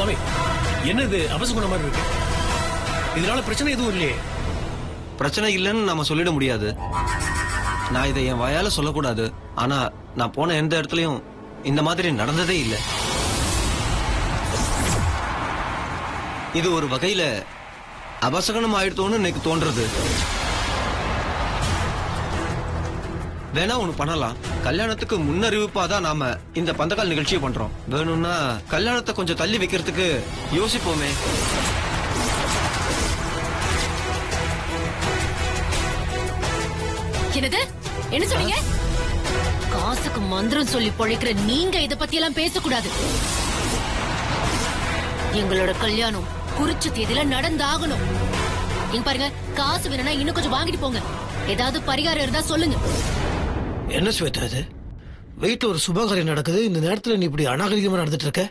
சுவாமி என்னது அவசகுண மாதிரி இருக்கு இதனால பிரச்சனை எதுவும் இல்லையே பிரச்சனை இல்லைன்னு நாம சொல்லிட முடியாது நான் இதை என் வாயால சொல்லக்கூடாது ஆனா நான் போன எந்த இடத்துலயும் இந்த மாதிரி நடந்ததே இல்லை இது ஒரு வகையில அபசகனம் ஆயிடுத்தோன்னு எனக்கு தோன்றது வேணா ஒண்ணு பண்ணலாம் கல்யாணத்துக்கு முன்னறிவிப்பா தான் நாம இந்த பந்தக்கால் நிகழ்ச்சியை பண்றோம் வேணும்னா கல்யாணத்தை கொஞ்சம் தள்ளி வைக்கிறதுக்கு யோசிப்போமே என்னது என்ன சொன்னீங்க காசுக்கு மந்திரம் சொல்லி பொழைக்கிற நீங்க இத பத்தி எல்லாம் பேசக்கூடாது எங்களோட கல்யாணம் குறிச்ச தேதியில நடந்தாகணும் இங்க பாருங்க காசு வேணும்னா இன்னும் கொஞ்சம் வாங்கிட்டு போங்க ஏதாவது பரிகாரம் இருந்தா சொல்லுங்க என்ன ஸ்வேதா இது வீட்டுல ஒரு சுபகாரியம் நடக்குது இந்த நேரத்துல நீ இப்படி அநாகரிகமா நடந்துட்டு இருக்க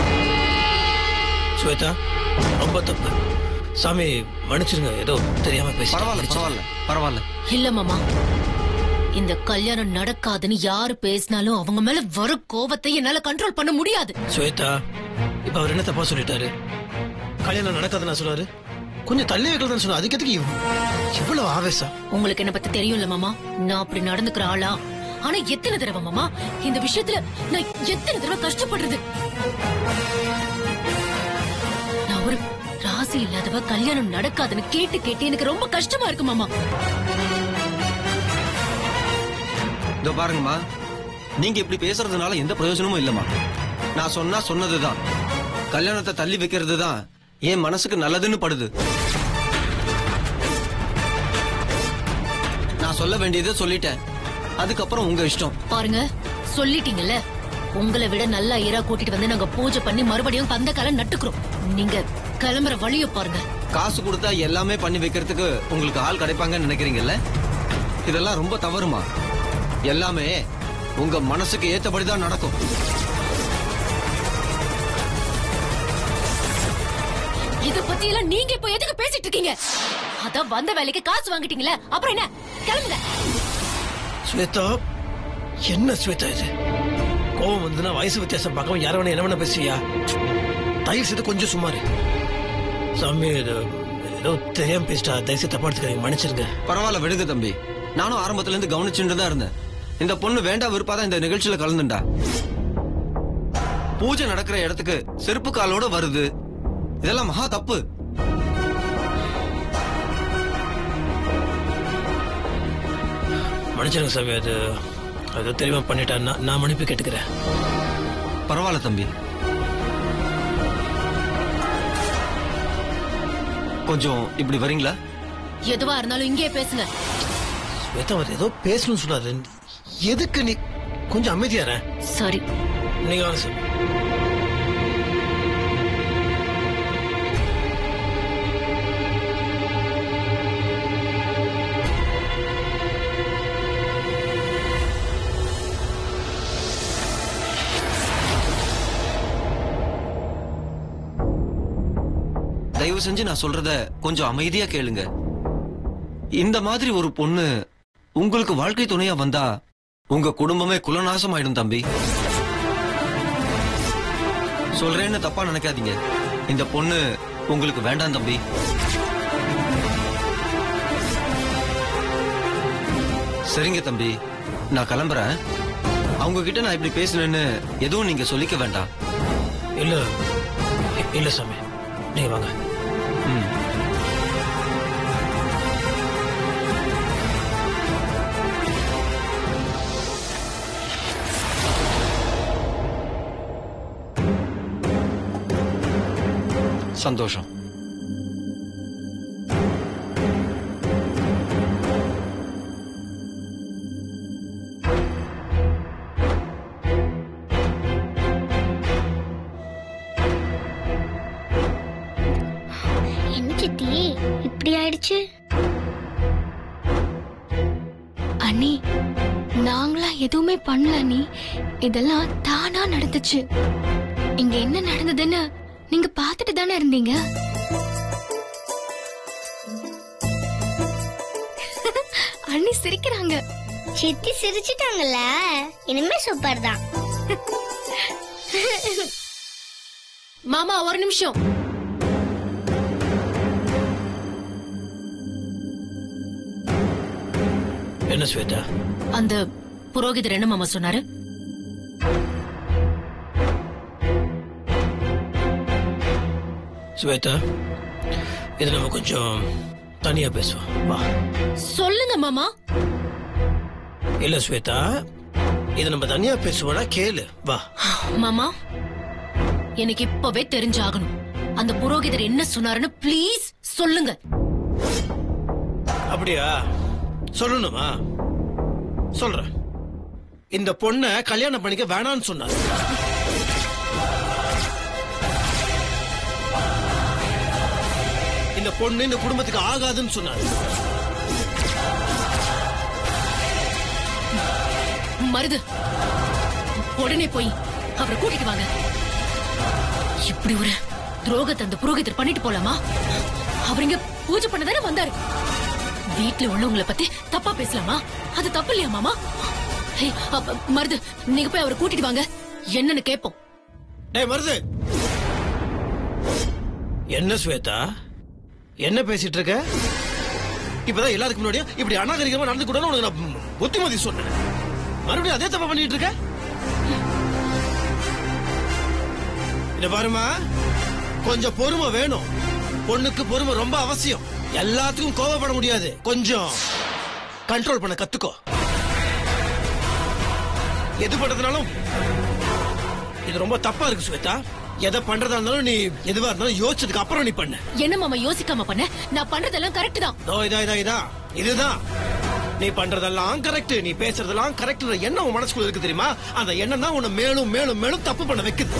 ஸ்வேதா ரொம்ப தப்பு சாமி மன்னிச்சிருங்க ஏதோ தெரியாம பேசி பரவாயில்ல பரவாயில்ல பரவாயில்ல இல்ல மாமா இந்த கல்யாணம் நடக்காதுன்னு யாரு பேசினாலும் அவங்க மேல வர கோவத்தை என்னால கண்ட்ரோல் பண்ண முடியாது ஸ்வேதா இப்ப அவர் என்ன தப்பா சொல்லிட்டாரு கல்யாணம் நடக்காதுன்னு சொன்னாரு கொஞ்சம் தள்ளி வைக்கலன்னு சொன்னா அதுக்கு எதுக்கு இவ்- இவ்வளவு ஆவேசம் உங்களுக்கு என்ன பத்தி தெரியும்ல மாமா நான் அப்படி நடந்துக்கிற ஆளா ஆனா எத்தனை தடவை மாமா இந்த விஷயத்துல நான் எத்தனை தடவை கஷ்டப்படுறது நான் ஒரு ராசி இல்லாதவ கல்யாணம் நடக்காதுன்னு கேட்டு கேட்டு எனக்கு ரொம்ப கஷ்டமா இருக்கு மாமா இதோ பாருங்கம்மா நீங்க இப்படி பேசுறதுனால எந்த பிரயோஜனமும் இல்லம்மா நான் சொன்னா சொன்னதுதான் கல்யாணத்தை தள்ளி வைக்கிறது தான் என் மனசுக்கு நல்லதுன்னு படுது நான் சொல்ல வேண்டியதை சொல்லிட்டேன் அதுக்கப்புறம் உங்க இஷ்டம் பாருங்க சொல்லிட்டீங்கல்ல உங்களை விட நல்ல ஐயரா கூட்டிட்டு வந்து நாங்க பூஜை பண்ணி மறுபடியும் பந்த காலம் நட்டுக்கிறோம் நீங்க கிளம்புற வழிய பாருங்க காசு கொடுத்தா எல்லாமே பண்ணி வைக்கிறதுக்கு உங்களுக்கு ஆள் கிடைப்பாங்கன்னு நினைக்கிறீங்கல்ல இதெல்லாம் ரொம்ப தவறுமா எல்லாமே உங்க மனசுக்கு ஏத்தபடிதான் நடக்கும் இத பத்தி எல்லாம் நீங்க இப்ப எதுக்கு பேசிட்டு இருக்கீங்க அதான் வந்த வேலைக்கு காசு வாங்கிட்டீங்களே அப்புறம் என்ன கிளம்புங்க ஸ்வேதா என்ன ஸ்வேதா இது கோவம் வந்துன்னா வயசு வித்தியாசம் பார்க்காம யார வேணா என்ன வேணா பேசுவியா தயவு செய்து கொஞ்சம் சுமாரு சாமி இது ஏதோ தெரியாம பேசிட்டா தயவு செய்து தப்பா எடுத்துக்கிறீங்க மன்னிச்சிருங்க பரவாயில்ல விடுங்க தம்பி நானும் ஆரம்பத்துல இருந்து கவனிச்சுட்டு தான் இருந்தேன் இந்த பொண்ணு வேண்டாம் விருப்பாதான் இந்த நிகழ்ச்சியில கலந்துண்டா பூஜை நடக்கிற இடத்துக்கு செருப்பு காலோட வருது இதெல்லாம் மகா தப்பு மன்னிச்சிருங்க சாமி அது அது தெரியாம பண்ணிட்டேன் நான் நான் மன்னிப்பு கேட்டுக்கிறேன் பரவாயில்ல தம்பி கொஞ்சம் இப்படி வரீங்களா எதுவா இருந்தாலும் இங்கே பேசுங்க ஸ்வேதா அவர் ஏதோ பேசணும்னு சொன்னாரு எதுக்கு நீ கொஞ்சம் அமைதியார சரி நீங்க வாங்க சாமி தயவு செஞ்சு நான் சொல்றத கொஞ்சம் அமைதியா கேளுங்க இந்த மாதிரி ஒரு பொண்ணு உங்களுக்கு வாழ்க்கை துணையா வந்தா உங்க குடும்பமே குலநாசம் ஆயிடும் தம்பி சொல்றேன்னு தப்பா நினைக்காதீங்க இந்த பொண்ணு உங்களுக்கு வேண்டாம் தம்பி சரிங்க தம்பி நான் கிளம்புறேன் அவங்க கிட்ட நான் இப்படி பேசினேன்னு எதுவும் நீங்க சொல்லிக்க வேண்டாம் இல்ல இ- இல்ல சாமி நீங்க வாங்க ம் சந்தோஷம் என்ன சித்தி இப்படி ஆயிடுச்சு அண்ணி நாங்களா எதுவுமே பண்ணல அண்ணி இதெல்லாம் தானா நடந்துச்சு இங்க என்ன நடந்ததுன்னு நீங்க பாத்துட்டு தானே இருந்தீங்க அண்ணி சிரிக்கிறாங்க சித்தி சிரிச்சிட்டாங்கல்ல இனிமே சூப்பர் தான் மாமா ஒரு நிமிஷம் என்ன ஸ்வேதா அந்த புரோகிதர் என்ன மாமா சொன்னாரு ஸ்வேதா இது நம்ம கொஞ்சம் தனியா பேசுவோம் வா சொல்லுங்க மாமா இல்ல ஸ்வேதா இது நம்ம தனியா பேசுவோம்னா கேளு வா மாமா எனக்கு இப்பவே தெரிஞ்சாகணும் அந்த புரோகிதர் என்ன சொன்னாருன்னு ப்ளீஸ் சொல்லுங்க அப்படியா சொல்லணுமா சொல்றேன் இந்த பொண்ண கல்யாணம் பண்ணிக்க வேணாம்னு சொன்னார் இந்த பொண்ணு இந்த குடும்பத்துக்கு ஆகாதுன்னு சொன்னார் மருது உடனே போய் அவரை கூட்டிட்டு வாங்க இப்படி ஒரு துரோகத்தை அந்த புரோகிதர் பண்ணிட்டு போலாமா அவர் இங்க பூஜை பண்ணதானே வந்தாரு வீட்டுல உள்ளவங்களை பத்தி தப்பா பேசலாமா அது தப்பு இல்லையா மாமா ஏய், அப்ப, மருது நீங்க போய் அவரை கூட்டிட்டு வாங்க என்னன்னு கேப்போம் டேய் மருது என்ன ஸ்வேதா என்ன பேசிட்டு இருக்க இப்பதான் எல்லாத்துக்கும் முன்னாடியும் இப்படி அநாகரிகமா நடந்து கூட உனக்கு நான் புத்திமதி சொன்னேன் மறுபடியும் அதே தப்பா பண்ணிட்டு இருக்க இத பாருமா கொஞ்சம் பொறுமை வேணும் பொண்ணுக்கு பொறுமை ரொம்ப அவசியம் எல்லாத்துக்கும் கோவப்பட முடியாது கொஞ்சம் கண்ட்ரோல் பண்ண கத்துக்கோ எது பண்றதுனாலும் இது ரொம்ப தப்பா இருக்கு ஸ்வேதா எதை பண்றதா இருந்தாலும் நீ எதுவா இருந்தாலும் யோசிச்சதுக்கு அப்புறம் நீ பண்ண என்ன மாமா யோசிக்காம பண்ண நான் பண்றதெல்லாம் கரெக்ட் தான் இதோ இதா இதா இதா இதுதான் நீ பண்றதெல்லாம் கரெக்ட் நீ பேசுறதெல்லாம் கரெக்ட் எண்ணம் உன் மனசுக்குள்ள இருக்கு தெரியுமா அந்த எண்ணம் தான் உன்னை மேலும் மேலும் மேலும் தப்பு பண்ண வைக்குது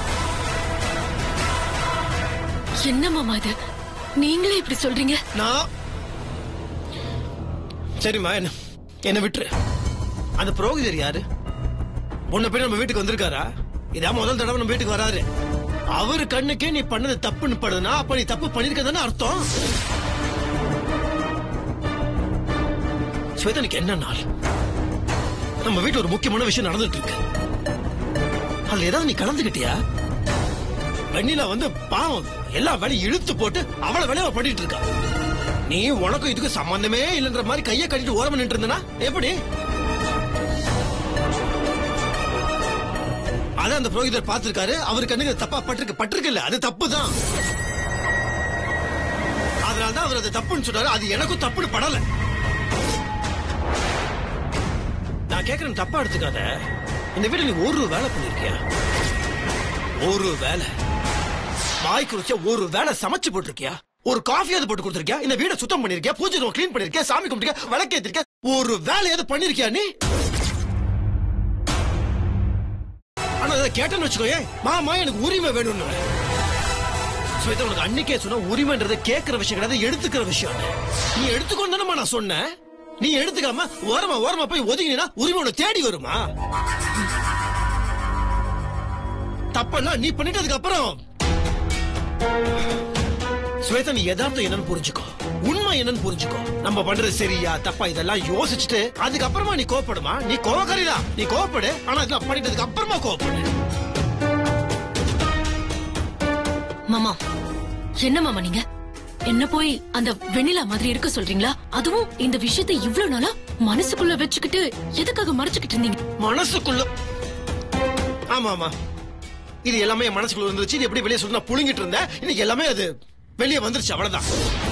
என்ன மாமா இது நீங்களே இப்படி சொல்றீங்க நான் சரிம்மா என்ன என்ன விட்டுரு அந்த புரோகிதர் யாரு உன்னை போய் நம்ம வீட்டுக்கு வந்திருக்காரா இதான் முதல் தடவை நம்ம வீட்டுக்கு வராரு அவரு கண்ணுக்கே நீ பண்ணது தப்புன்னு படுதுன்னா அப்ப நீ தப்பு பண்ணிருக்க தானே அர்த்தம் ஸ்வேதனுக்கு என்ன நாள் நம்ம வீட்டுல ஒரு முக்கியமான விஷயம் நடந்துட்டு இருக்கு அதுல ஏதாவது நீ கலந்துகிட்டியா வெண்ணிலா வந்து பாவம் எல்லா வேலையும் இழுத்து போட்டு அவளை வேலையை அவ பண்ணிட்டு இருக்கா நீ உனக்கும் இதுக்கு சம்பந்தமே இல்லைன்ற மாதிரி கையை கட்டிட்டு ஓரமா நின்று இருந்தனா எப்படி அதான் அந்த புரோகிதர் பார்த்திருக்காரு அவரு கண்ணுக்கு தப்பா பட்டிருக்கு பட்டிருக்கு இல்ல அது தப்பு தான் அதனாலதான் அவர் அது தப்புன்னு சொன்னாரு அது எனக்கும் தப்புன்னு படல நான் கேக்குறேன் தப்பா எடுத்துக்காத இந்த வீட்டுல நீ ஒரு வேலை பண்ணிருக்கியா ஒரு வேலை வாய் குறிச்ச ஒரு வேலை சமைச்சு போட்டிருக்கியா ஒரு காஃபியாவது போட்டு கொடுத்திருக்கியா இந்த வீட சுத்தம் பண்ணிருக்கியா பூஜை ரூம் க்ளீன் பண்ணிருக்கியா சாமி கும்பிட்டிருக்கியா விளக்கேத்திருக்கியா ஒரு வேலையாவது பண்ணிருக்கியா நீ ஆனா அதை கேட்டேன்னு வச்சுக்கோயே மாமா எனக்கு உரிமை வேணும்னு ஸ்வேதா உனக்கு அன்னைக்கே சொன்ன உரிமைன்றது கேட்கிற விஷயம் கிடையாது எடுத்துக்கிற விஷயம் நீ எடுத்துக்கொண்டு தானேம்மா நான் சொன்னேன் நீ எடுத்துக்காம ஓரமா ஓரமா போய் ஒதுங்கினா உரிமை உன்னை தேடி வருமா தப்பெல்லாம் நீ பண்ணிட்டதுக்கு அப்புறம் ஸ்வேதா நீ யதார்த்தம் என்னன்னு புரிஞ்சுக்கோ உண்மை என்னன்னு புரிஞ்சுக்கோ நம்ம பண்றது சரியா தப்பா இதெல்லாம் யோசிச்சுட்டு அதுக்கப்புறமா நீ கோவப்படுமா நீ கோவக்காரிதான் நீ கோவப்படு ஆனா இதெல்லாம் பண்ணிட்டதுக்கு அப்புறமா கோவப்படு மாமா என்ன மாமா நீங்க என்ன போய் அந்த வெண்ணிலா மாதிரி இருக்க சொல்றீங்களா அதுவும் இந்த விஷயத்தை இவ்ளோ நாளா மனசுக்குள்ள வச்சுக்கிட்டு எதுக்காக மறைச்சுக்கிட்டு இருந்தீங்க மனசுக்குள்ள ஆமா ஆமா இது எல்லாமே என் மனசுக்குள்ள இருந்துச்சு இது எப்படி வெளியே சொல்லி நான் புழுங்கிட்டு இருந்தேன் இன்னைக்கு எல்லாமே அது வெளியே வந்துருச்சு அவ்வளவுதான்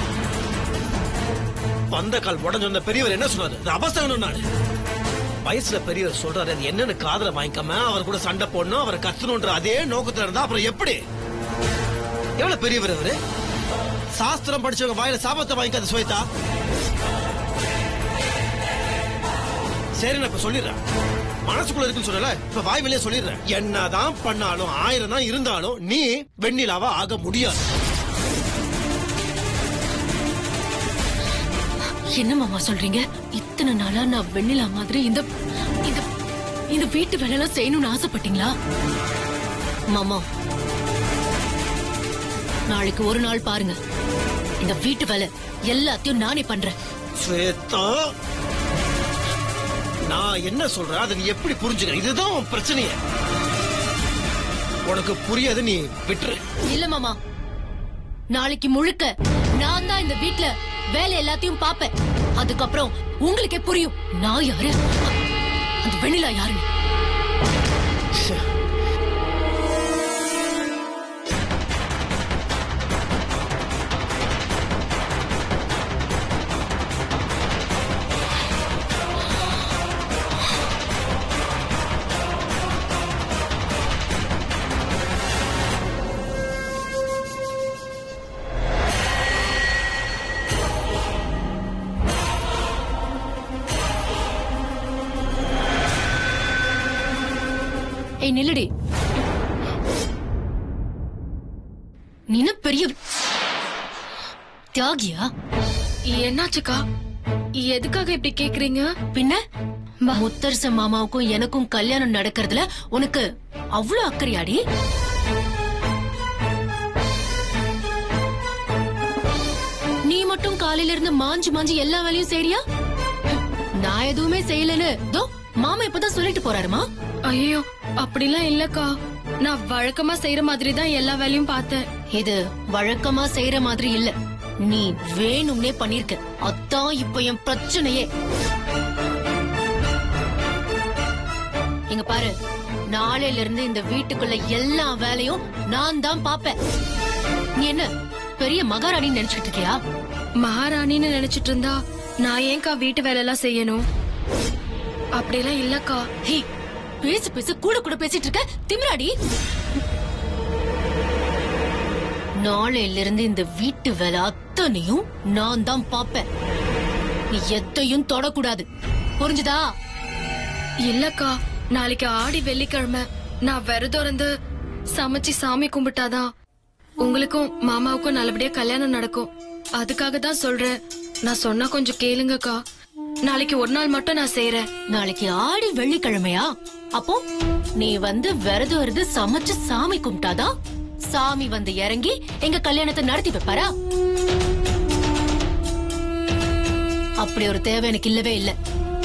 வந்த கால் உடஞ்சு வந்த பெரியவர் என்ன சொன்னாரு அது அவசரம் நாடு வயசுல பெரியவர் சொல்றாரு அது என்னன்னு காதல வாங்கிக்காம அவர் கூட சண்டை போடணும் அவரை கத்தணும்ன்ற அதே நோக்கத்துல இருந்தா அப்புறம் எப்படி எவ்வளவு பெரியவர் அவரு சாஸ்திரம் படிச்சவங்க வாயில சாபத்தை வாங்கிக்காத ஸ்வேதா சரி நான் இப்ப சொல்லிடுறேன் மனசுக்குள்ள இருக்குன்னு சொல்லல இப்ப வாய் வெளியே சொல்லிடுறேன் என்னதான் பண்ணாலும் ஆயிரம் தான் இருந்தாலும் நீ வெண்ணிலாவா ஆக முடியாது என்ன மாமா சொல்றீங்க இத்தனை நாளா நான் வெண்ணிலா மாதிரி இந்த இந்த இந்த வீட்டு வேலையெல்லாம் செய்யணும்னு ஆசைப்பட்டீங்களா மாமா நாளைக்கு ஒரு நாள் பாருங்க இந்த வீட்டு வேலை எல்லாத்தையும் நானே பண்றேன் ஸ்வேதா நான் என்ன சொல்றேன் அதை நீ எப்படி புரிஞ்சுக்க இதுதான் உன் பிரச்சனையே உனக்கு புரியாது நீ விட்டுரு இல்ல மாமா நாளைக்கு முழுக்க நான் தான் இந்த வீட்ல வேலை எல்லாத்தையும் பாப்பேன் அதுக்கப்புறம் உங்களுக்கே புரியும் நான் யாரு அந்த வெண்ணிலா யாருன்னு ச்சே. ஏய் நில்லுடி நீன பெரிய தியாகியா என்னாச்சுக்கா எதுக்காக இப்படி கேக்குறீங்க பின்ன முத்தரச மாமாவுக்கும் எனக்கும் கல்யாணம் நடக்கிறதுல உனக்கு அவ்வளவு அக்கறையாடி நீ மட்டும் காலையில இருந்து மாஞ்சு மாஞ்சு எல்லா வேலையும் செய்றியா நான் எதுவுமே செய்யலன்னு தோ மாமா இப்பதான் சொல்லிட்டு போறாருமா ஐயோ அப்படிலாம் இல்லக்கா நான் வழக்கமா செய்யற மாதிரி தான் எல்லா வேலையும் பார்த்தேன் இது வழக்கமா செய்யற மாதிரி இல்ல நீ வேணும்னே பண்ணிருக்க அதான் இப்ப என் பிரச்சனையே இங்க பாரு நாளையில இருந்து இந்த வீட்டுக்குள்ள எல்லா வேலையும் நான் தான் பாப்பேன் நீ என்ன பெரிய மகாராணி நினைச்சிட்டு இருக்கியா மகாராணின்னு நினைச்சிட்டு இருந்தா நான் ஏன்க்கா வீட்டு வேலை எல்லாம் செய்யணும் அப்படிலாம் இல்லக்கா ஹே பேசு பேசு கூட கூட பேசிட்டு இருக்க திமிராடி நாளையில இருந்து இந்த வீட்டு வேலை அத்தனையும் நான் தான் பாப்பேன் நீ எத்தையும் தொடக்கூடாது புரிஞ்சுதா இல்லக்கா நாளைக்கு ஆடி வெள்ளிக்கிழமை நான் விரதம் இருந்து சமைச்சு சாமி கும்பிட்டாதான் உங்களுக்கும் மாமாவுக்கும் நல்லபடியா கல்யாணம் நடக்கும் அதுக்காக தான் சொல்றேன் நான் சொன்னா கொஞ்சம் கேளுங்கக்கா நாளைக்கு ஒரு நாள் மட்டும் நான் செய்யறேன் நாளைக்கு ஆடி வெள்ளிக்கிழமையா அப்போ நீ வந்து விரதம் இருந்து சமைச்சு சாமி கும்பிட்டாதான் சாமி வந்து இறங்கி எங்க கல்யாணத்தை நடத்தி வைப்பாரா அப்படி ஒரு தேவை எனக்கு இல்லவே இல்ல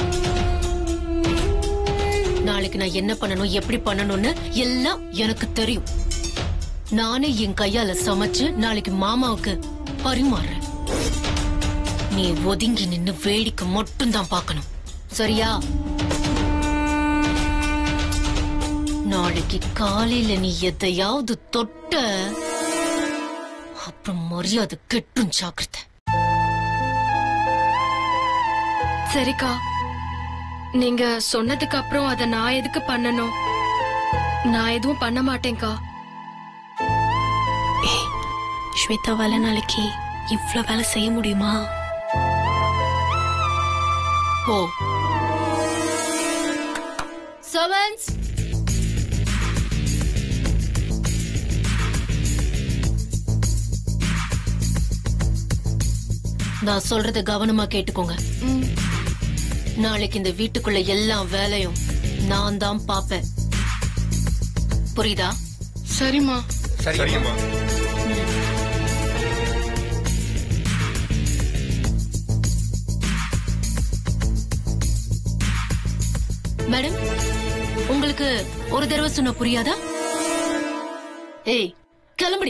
நாளைக்கு நான் என்ன பண்ணணும் எப்படி பண்ணணும்னு எல்லாம் எனக்கு தெரியும் நானே என் கையால சமைச்சு நாளைக்கு மாமாவுக்கு பரிமாறுறேன் நீ ஒதுங்கி நின்னு வேடிக்கை மட்டும் தான் பார்க்கணும் சரியா நாளைக்கு காலையில நீ எதையாவது தொட்ட அப்புறம் மரியாதை கெட்டும் ஜாக்கிரதை சரிக்கா நீங்க சொன்னதுக்கு அப்புறம் அத நான் எதுக்கு பண்ணணும் நான் எதுவும் பண்ண மாட்டேன்க்கா ஸ்வேதாவால நாளைக்கு இவ்ளோ வேலை செய்ய முடியுமா ஓ சர்வன்ஸ் நான் சொல்றத கவனமா கேட்டுக்கோங்க நாளைக்கு இந்த வீட்டுக்குள்ள எல்லா வேலையும் நான் தான் பாப்பேன் புரியுதா சரிம்மா சரிங்கம்மா மேடம் உங்களுக்கு ஒரு தடவை சொன்ன புரியாதா ஏய் கிளம்புடி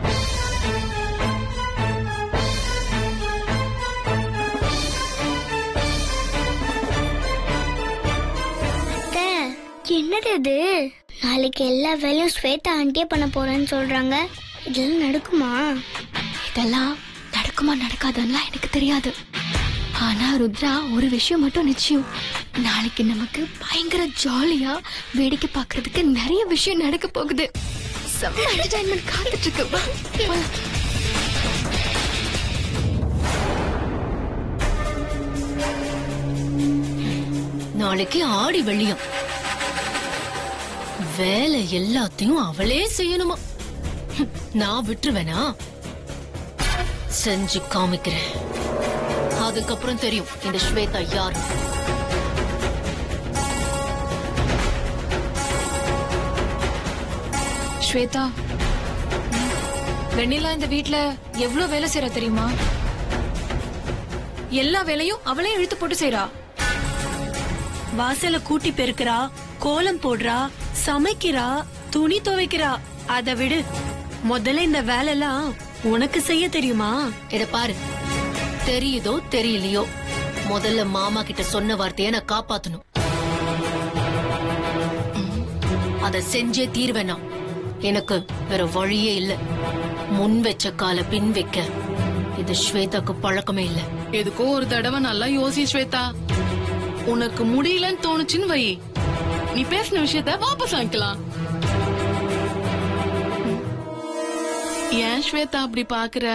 அத்தை, என்னது இது நாளைக்கு எல்லா வேலையும் ஸ்வேதா ஆண்டியே பண்ண போறேன்னு சொல்றாங்க இதெல்லாம் நடக்குமா இதெல்லாம் நடக்குமா நடக்காதுன்னா எனக்கு தெரியாது ஆனா ருத்ரா ஒரு விஷயம் மட்டும் நிச்சயம் நாளைக்கு நமக்கு பயங்கர ஜாலியா வேடிக்கை பார்க்கிறதுக்கு நிறைய விஷயம் நடக்க போகுது செம்ம என்டர்டைன்மெண்ட் காத்துட்டு இருக்கு வா, போலாம். நாளைக்கு ஆடி வெள்ளியம் வேலை எல்லாத்தையும் அவளே செய்யணுமா ஹம், நான் விட்டுருவேனா செஞ்சு காமிக்கிறேன் அதுக்கப்புறம் தெரியும் இந்த ஸ்வேதா யார் ஸ்வேதா வெண்ணிலா இந்த வீட்ல எவ்வளவு வேலை செய்யறா தெரியுமா எல்லா வேலையும் அவளே இழுத்து போட்டு செய்றா வாசல கூட்டி பெருக்கிறா கோலம் போடுறா சமைக்கிறா துணி துவைக்கிறா அத விடு முதல்ல இந்த வேலைலாம் உனக்கு செய்ய தெரியுமா இத பாரு தெரியுதோ தெரியலையோ முதல்ல மாமா கிட்ட சொன்ன வார்த்தைய நான் காப்பாத்தணும் அத செஞ்சே தீர்வேனா எனக்கு வேற வழியே இல்ல முன் வச்ச கால பின் வைக்க இது ஸ்வேதாக்கு பழக்கமே இல்ல எதுக்கோ ஒரு தடவை நல்லா யோசி ஸ்வேதா உனக்கு முடியலன்னு தோணுச்சுன்னு வை நீ பேசின விஷயத்த வாபஸ் வாங்கிக்கலாம் ஏன் ஸ்வேதா அப்படி பாக்குற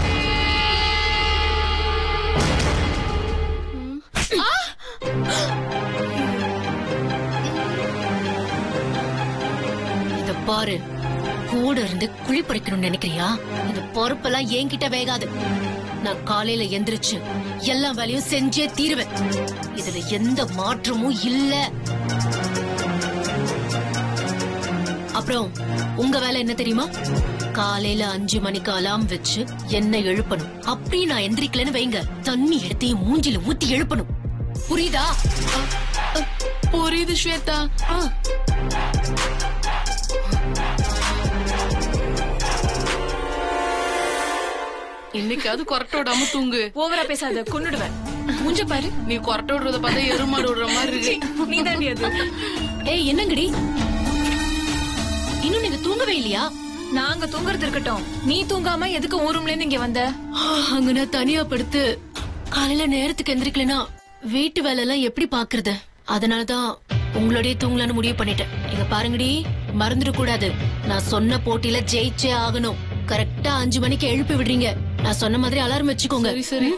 இத பாரு கூட இருந்து குழி பறிக்கணும்னு நினைக்கிறியா இந்த பொறுப்பெல்லாம் என்கிட்ட வேகாது நான் காலையில எந்திரிச்சு எல்லா வேலையும் செஞ்சே தீருவேன் இதுல எந்த மாற்றமும் இல்ல அப்புறம் உங்க வேலை என்ன தெரியுமா காலையில அஞ்சு மணிக்கு அலாம் வச்சு என்ன எழுப்பணும் அப்படி நான் எந்திரிக்கலன்னு வைங்க தண்ணி எடுத்து என் மூஞ்சில ஊத்தி எழுப்பணும் புரியுதா புரியுது ஸ்வேதா ஆ. இன்னைக்காவது கொரட்டை விடாம தூங்கு ஓவரா பேசாத கொன்னுடுவேன் மூஞ்ச பாரு நீ கொரட்டை விடுறத பார்த்தா எருமாடு விடுற மாதிரி இருக்கு நீ தாண்டி அது ஏய் என்னங்கடி இன்னும் நீங்க தூங்கவே இல்லையா நாங்க தூங்குறது இருக்கட்டும் நீ தூங்காம எதுக்கு ஊர் ரூம்ல இருந்து இங்க வந்த அங்க நான் தனியா படுத்து காலையில நேரத்துக்கு எந்திரிக்கலனா வீட்டு வேலை எல்லாம் எப்படி பாக்குறது அதனாலதான் உங்களோடய தூங்கலான்னு முடிவு பண்ணிட்டேன் இங்க பாருங்கடி மறந்துட கூடாது நான் சொன்ன போட்டியில ஜெயிச்சே ஆகணும் கரெக்டா அஞ்சு மணிக்கு எழுப்பி விடுறீங்க நான் சொன்ன மாதிரி அலாரம் வச்சுக்கோங்க சரி சரி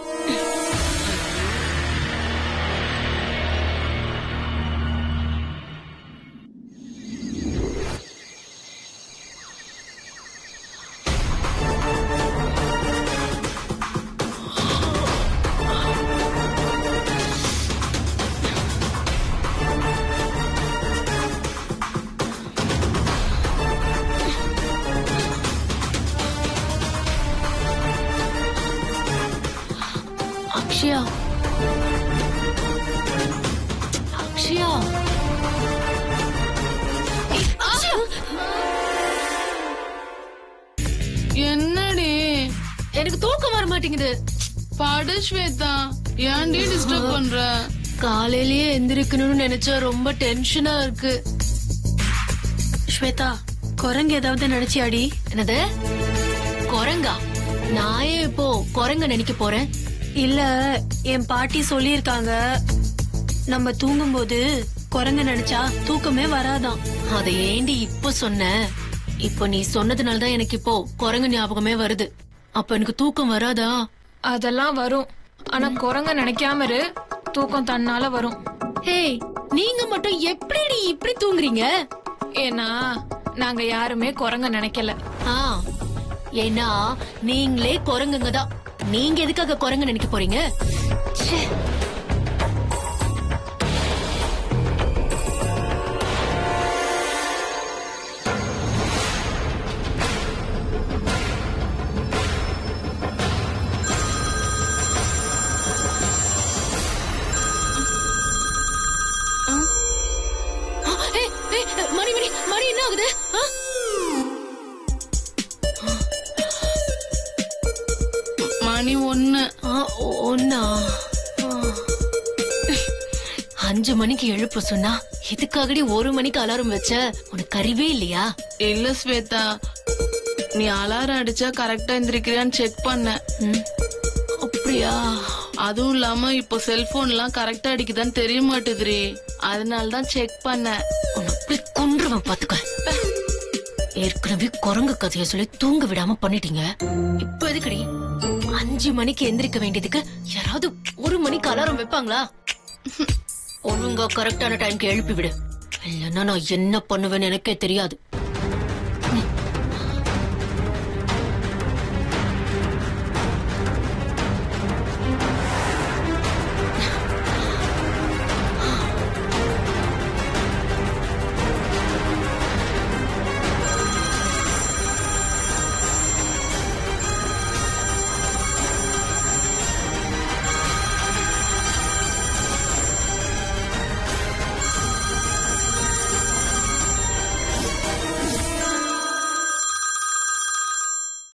அக்ஷயா அக்ஷயா ஏய், அக்ஷயா! என்னடி எனக்கு தூக்கம் வர மாட்டேங்குது படு ஸ்வேதா ஏன்டி டிஸ்டர்ப் பண்ற காலையிலேயே எந்திரிக்கணும்னு நினைச்சா ரொம்ப டென்ஷனா இருக்கு ஸ்வேதா குரங்கு ஏதாவது நினைச்சியாடி என்னது குரங்கா நான் ஏன் இப்போ குரங்க நினைக்க போறேன் இல்ல என் பாட்டி சொல்லியிருக்காங்க நம்ம தூங்கும்போது குரங்கு நினைச்சா தூக்கமே வராதாம் அதை ஏண்டி இப்ப சொன்ன இப்போ நீ சொன்னதுனால தான் எனக்கு இப்போ குரங்கு ஞாபகமே வருது அப்ப எனக்கு தூக்கம் வராதா அதெல்லாம் வரும் ஆனா குரங்க நினைக்காம இரு தூக்கம் தன்னால வரும் ஹேய் நீங்க மட்டும் எப்படி இப்படி தூங்குறீங்க ஏன்னா நாங்க யாருமே குரங்க நினைக்கல ஆ ஏன்னா நீங்களே குரங்குங்க தான் நீங்க எதுக்காக குரங்கு நினைக்க போறீங்க ச்சே. ஆ, ஏய், ஏய், மணி மணி மணி என்ன ஆகுது ஆ? மணி ஒண்ணு ஆ, ஒ- ஒண்ணா ஆ. அஞ்சு மணிக்கு எழுப்ப சொன்னா இதுக்காகடி ஒரு மணிக்கு அலாரம் வச்ச உனக்கு அறிவே இல்லையா இல்ல ஸ்வேதா நீ அலாரம் அடிச்சா கரெக்டா எந்திரிக்கிறியான்னு செக் பண்ண ம். அப்படியா அதுவும் இல்லாம இப்போ செல்போன் எல்லாம் கரெக்டா அடிக்குதான்னு தெரிய மாட்டுதுரி அதனால தான் செக் பண்ணேன் உன்னை அப்படி கொன்றுவன் பாத்துக்க ஏற்கனவே குரங்கு கதைய சொல்லி தூங்க விடாம பண்ணிட்டீங்க இப்ப எதுக்குடி அஞ்சு மணிக்கு எந்திரிக்க வேண்டியதுக்கு யாராவது ஒரு மணிக்கு அலாரம் வைப்பாங்களா ஒழுங்கா கரெக்டான டைம்க்கு எழுப்பி விடு இல்லைன்னா நான் என்ன பண்ணுவேன்னு எனக்கே தெரியாது